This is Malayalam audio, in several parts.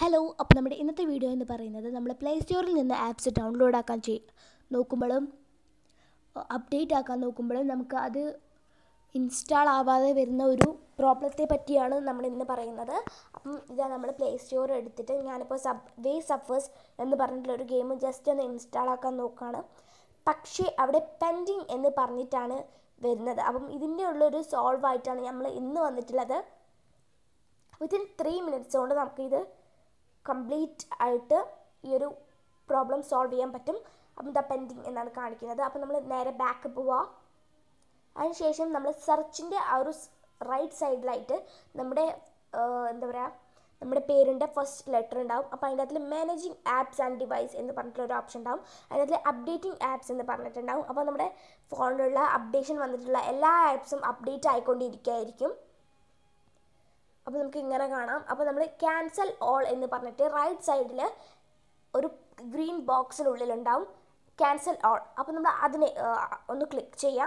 ഹലോ അപ്പോൾ നമ്മുടെ ഇന്നത്തെ വീഡിയോ എന്ന് പറയുന്നത് നമ്മൾ പ്ലേ സ്റ്റോറിൽ നിന്ന് ആപ്സ് ഡൗൺലോഡ് ആക്കാൻ ചെയ് നോക്കുമ്പോഴും അപ്ഡേറ്റ് ആക്കാൻ നോക്കുമ്പോഴും നമുക്ക് അത് ഇൻസ്റ്റാൾ ആവാതെ വരുന്ന ഒരു പ്രോബ്ലത്തെ പറ്റിയാണ് നമ്മൾ ഇന്ന് പറയുന്നത് അപ്പം ഇതാ നമ്മൾ പ്ലേ സ്റ്റോർ എടുത്തിട്ട് ഞാനിപ്പോൾ സബ് വേ സഫേഴ്സ് എന്ന് പറഞ്ഞിട്ടുള്ള ഒരു ഗെയിം ജസ്റ്റ് ഒന്ന് ഇൻസ്റ്റാൾ ആക്കാൻ നോക്കുകയാണ് പക്ഷേ അവിടെ പെൻഡിങ് എന്ന് പറഞ്ഞിട്ടാണ് വരുന്നത് അപ്പം ഇതിൻ്റെ ഉള്ളൊരു സോൾവ് ആയിട്ടാണ് നമ്മൾ ഇന്ന് വന്നിട്ടുള്ളത് വിത്തിൻ ത്രീ മിനിറ്റ്സ് കൊണ്ട് നമുക്കിത് കംപ്ലീറ്റ് ആയിട്ട് ഈ ഒരു പ്രോബ്ലം സോൾവ് ചെയ്യാൻ പറ്റും അപ്പം ദ പെൻഡിങ് എന്നാണ് കാണിക്കുന്നത് അപ്പം നമ്മൾ നേരെ ബാക്ക് പോവാം അതിനുശേഷം നമ്മൾ സെർച്ചിൻ്റെ ആ ഒരു റൈറ്റ് സൈഡിലായിട്ട് നമ്മുടെ എന്താ പറയുക നമ്മുടെ പേരിൻ്റെ ഫസ്റ്റ് ലെറ്റർ ഉണ്ടാവും അപ്പോൾ അതിൻ്റെ അകത്തിൽ മാനേജിങ് ആപ്സ് ആൻഡ് ഡിവൈസ് എന്ന് പറഞ്ഞിട്ടുള്ള ഒരു ഓപ്ഷൻ ഉണ്ടാവും അതിനകത്തിൽ അപ്ഡേറ്റിംഗ് ആപ്സ് എന്ന് പറഞ്ഞിട്ടുണ്ടാവും അപ്പോൾ നമ്മുടെ ഫോണിലുള്ള അപ്ഡേഷൻ വന്നിട്ടുള്ള എല്ലാ ആപ്സും അപ്ഡേറ്റ് ആയിക്കൊണ്ടിരിക്കുകയായിരിക്കും അപ്പോൾ നമുക്ക് ഇങ്ങനെ കാണാം അപ്പോൾ നമ്മൾ ക്യാൻസൽ ഓൾ എന്ന് പറഞ്ഞിട്ട് റൈറ്റ് സൈഡിൽ ഒരു ഗ്രീൻ ബോക്സിനുള്ളിലുണ്ടാവും ക്യാൻസൽ ഓൾ അപ്പോൾ നമ്മൾ അതിനെ ഒന്ന് ക്ലിക്ക് ചെയ്യാം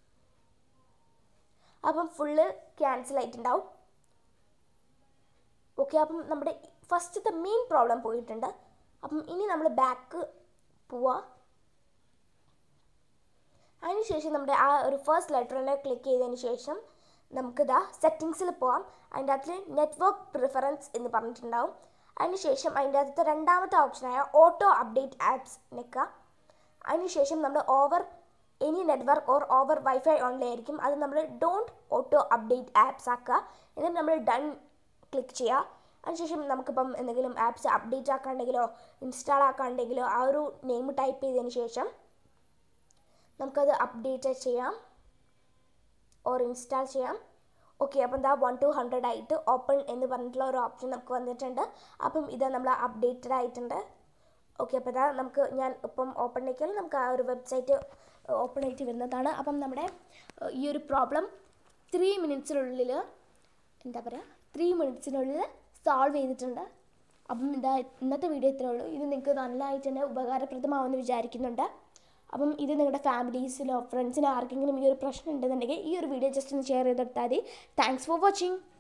അപ്പം ഫുള്ള് ക്യാൻസൽ ആയിട്ടുണ്ടാവും ഓക്കെ അപ്പം നമ്മുടെ ഫസ്റ്റത്തെ മെയിൻ പ്രോബ്ലം പോയിട്ടുണ്ട് അപ്പം ഇനി നമ്മൾ ബാക്ക് പോവാ അതിനുശേഷം നമ്മുടെ ആ ഒരു ഫസ്റ്റ് ലെറ്ററിനെ ക്ലിക്ക് ചെയ്തതിന് ശേഷം നമുക്കിതാ സെറ്റിങ്സിൽ പോവാം അതിൻ്റെ അകത്ത് നെറ്റ്വർക്ക് പ്രിഫറൻസ് എന്ന് പറഞ്ഞിട്ടുണ്ടാവും അതിനുശേഷം അതിൻ്റെ അകത്ത് രണ്ടാമത്തെ ഓപ്ഷനായ ഓട്ടോ അപ്ഡേറ്റ് ആപ്സ് നിൽക്കുക അതിനുശേഷം നമ്മൾ over any network or over wifi only ആയിരിക്കും അത് നമ്മൾ ഡോണ്ട് ഓട്ടോ അപ്ഡേറ്റ് ആപ്സ് ആക്കുക എന്നിട്ട് നമ്മൾ ഡൺ ക്ലിക്ക് ചെയ്യുക അതിനുശേഷം നമുക്കിപ്പം എന്തെങ്കിലും ആപ്സ് അപ്ഡേറ്റ് ആക്കാണ്ടെങ്കിലോ ഇൻസ്റ്റാൾ ആക്കാണ്ടെങ്കിലോ ആ ഒരു നെയിം ടൈപ്പ് ചെയ്തതിന് ശേഷം നമുക്കത് അപ്ഡേറ്റ് ചെയ്യാം ഓർ ഇൻസ്റ്റാൾ ചെയ്യാം ഓക്കെ അപ്പം എന്താ വൺ ടു ഹൺഡ്രഡ് ആയിട്ട് ഓപ്പൺ എന്ന് പറഞ്ഞിട്ടുള്ള ഒരു ഓപ്ഷൻ നമുക്ക് വന്നിട്ടുണ്ട് അപ്പം ഇത് നമ്മൾ അപ്ഡേറ്റഡ് ആയിട്ടുണ്ട് ഓക്കെ അപ്പോൾ ഇതാ നമുക്ക് ഞാൻ ഇപ്പം ഓപ്പൺ ആക്കിയാൽ നമുക്ക് ആ ഒരു വെബ്സൈറ്റ് ഓപ്പൺ ആയിട്ട് വരുന്നതാണ് അപ്പം നമ്മുടെ ഈ ഒരു പ്രോബ്ലം ത്രീ മിനിറ്റ്സിനുള്ളിൽ എന്താ പറയുക ത്രീ മിനിറ്റ്സിനുള്ളിൽ സോൾവ് ചെയ്തിട്ടുണ്ട് അപ്പം ഇതാ ഇന്നത്തെ വീഡിയോ ഇത്രേ ഉള്ളൂ ഇത് നിങ്ങൾക്ക് നല്ലതായിട്ട് തന്നെ ഉപകാരപ്രദമാവുമെന്ന് വിചാരിക്കുന്നുണ്ട് അപ്പം ഇത് നിങ്ങളുടെ ഫാമിലീസിലോ ഫ്രണ്ട്സിനോ ആർക്കെങ്കിലും ഈ ഒരു പ്രശ്നം ഉണ്ടെന്നുണ്ടെങ്കിൽ ഈ ഒരു വീഡിയോ ജസ്റ്റ് ഒന്ന് ഷെയർ ചെയ്തെടുത്താൽ മതി താങ്ക്സ് ഫോർ വാച്ചിങ്